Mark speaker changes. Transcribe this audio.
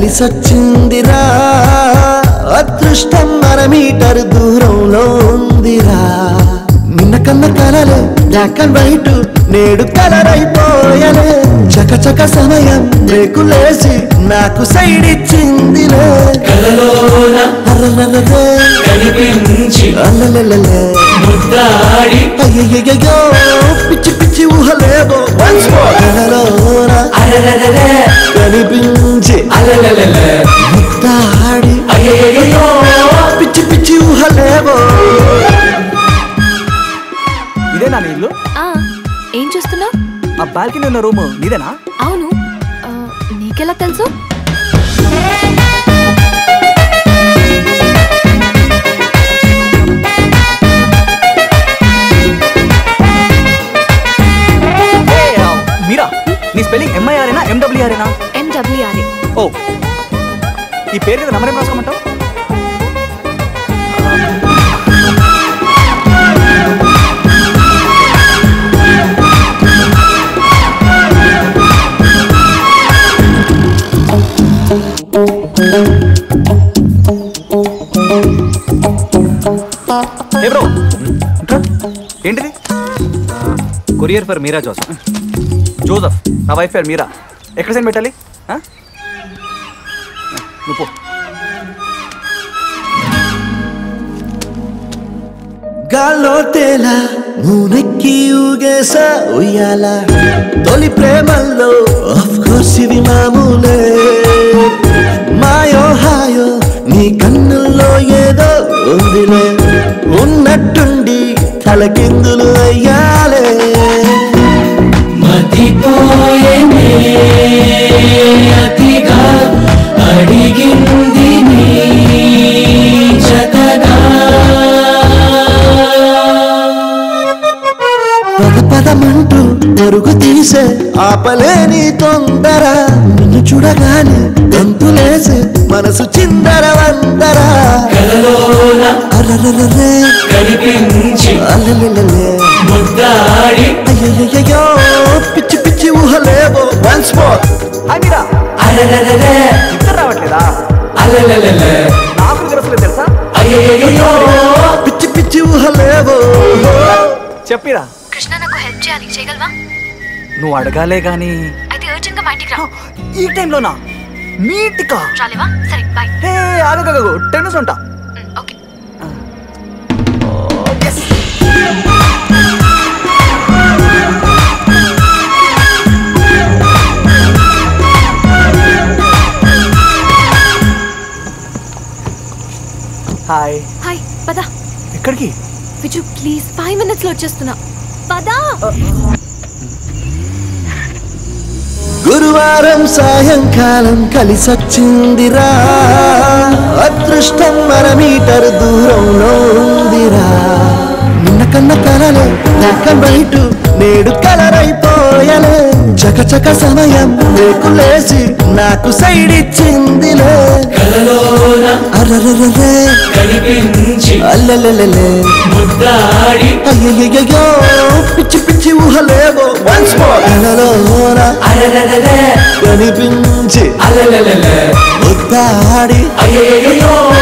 Speaker 1: కలిసొచ్చిందిరా అదృష్టం మన మీటర్ దూరంలో ఉందిరా నిన్న కన్న కలలే బ్లాక్ అండ్ వైట్ నేడు కలర్ అయిపోయలే చక చక సమయం రేకులేసి నాకు సైడ్ ఇచ్చిందిలే
Speaker 2: కలలోన
Speaker 1: అర్రర్రర్రే,
Speaker 2: కనిపించి
Speaker 1: అల్లలల్లలే.
Speaker 2: ముద్దాడి
Speaker 1: అయ్యయ్యయ్యో పిచ్చి పిచ్చి ఊహలేవో Once more. కలలోన
Speaker 2: అరరరరే
Speaker 1: కనిపించి
Speaker 2: అలలలలే
Speaker 1: ముద్దాడి
Speaker 2: అయ్యయ్యో
Speaker 1: పిచ్చి పిచ్చి ఊహలేవో
Speaker 3: ఇదేనా నీ ఇల్లు
Speaker 4: ఆ, ఏం చూస్తున్నావు
Speaker 3: ఆ బాల్కనీ ఉన్న రూమ్ నీదేనా
Speaker 4: అవును ఆ, నీకెలా తెలుసు
Speaker 3: ఏ, ఆ, మీరా నీ స్పెల్లింగ్ ఎంఐఆర్ఏనా ఎండబ్ల్యూఆర్ఏనా
Speaker 4: ఎండబ్ల్యూఆర్ఏ
Speaker 3: ఓ ఈ పేరు మీద నెంబర్ ఏం రాసుకోమంటావు ఏ బ్రో ఇంట్రా. ఏంటిది courier for Meera Joseph Joseph నా వైఫ్ పేరు మీరా ఎక్కడ సెండ్ పెట్టాలి ఆ? నువ్వు పో.
Speaker 1: గాల్లో తేలా నూనెక్కి ఊగేసా ఉయ్యాల తొలి ప్రేమల్లో ఆఫ్ కోర్స్ ఇవి మామూలే మాయో హాయో నీ కన్నుల్లో ఏదో ఉందిలే ఉన్నట్టుండి తలకిందులు అయ్యాలే
Speaker 2: మతిపోయేనే అతిగా అడిగింది నీ జతగా
Speaker 1: పద పదమంటూ పరుగు తీసే ఆపలేని తొందర నిన్ను చూడగానే గంతులేసే మనసు చిందర వందర
Speaker 2: కలలోన
Speaker 1: అరరరే
Speaker 2: కనిపించి
Speaker 1: అల్లెల్లెల్లే
Speaker 2: ముద్దాడి
Speaker 1: అయ్యయ్యయ్యో పిచ్చి పిచ్చి ఊహలేవో వన్స్ మోర్
Speaker 3: హాయ్ మీరా
Speaker 2: అరరరరే
Speaker 3: ఇద్దరు రావట్లేదా
Speaker 2: అలలలలే
Speaker 3: నాకు నిద్రసలేదు తెలుసా
Speaker 2: అయ్యయ్యో
Speaker 1: పిచ్చి పిచ్చి ఊహలేవో
Speaker 3: చెప్పిరా
Speaker 4: కృష్ణ నాకు హెల్ప్ చేయాలి చేయగలవా
Speaker 3: నువ్వు అడగాలే గాని
Speaker 4: అయితే అర్జెంట్గా మా ఇంటికి రా
Speaker 3: ఈ టైంలోనా మీటికా
Speaker 4: రాలేవా సరే బాయ్
Speaker 3: హే ఆగగగగు టెన్ మినిట్స్ ఉంటా
Speaker 4: ఓకే
Speaker 3: హాయ్
Speaker 4: హాయ్ పద
Speaker 3: ఎక్కడికి
Speaker 4: విజు ప్లీజ్ ఫైవ్ మినిట్స్ లో వచ్చేస్తున్నా పదా
Speaker 1: గురువారం సాయంకాలం కలిసొచ్చిందిరా అదృష్టం మన మీటర్ దూరంలో ఉందిరా నిన్న కన్న కలలే బ్లాక్ అండ్ వైట్ నేడు కలర్ అయిపోయలే చక చక సమయం రేకులేసి నాకు సైడ్ ఇచ్చిందిలే
Speaker 2: కలలోన
Speaker 1: అర్రర్రరే
Speaker 2: కనిపించి
Speaker 1: అల్లెల్లెల్లే
Speaker 2: ముద్దాడి
Speaker 1: అయ్యయ్యయ్యో పిచ్చి పిచ్చి ఊహలేవో వన్స్ మోర్ కలలోన
Speaker 2: అరరరరే
Speaker 1: కనిపించి
Speaker 2: అలలలలే
Speaker 1: ముద్దాడి
Speaker 2: అయ్యయ్యో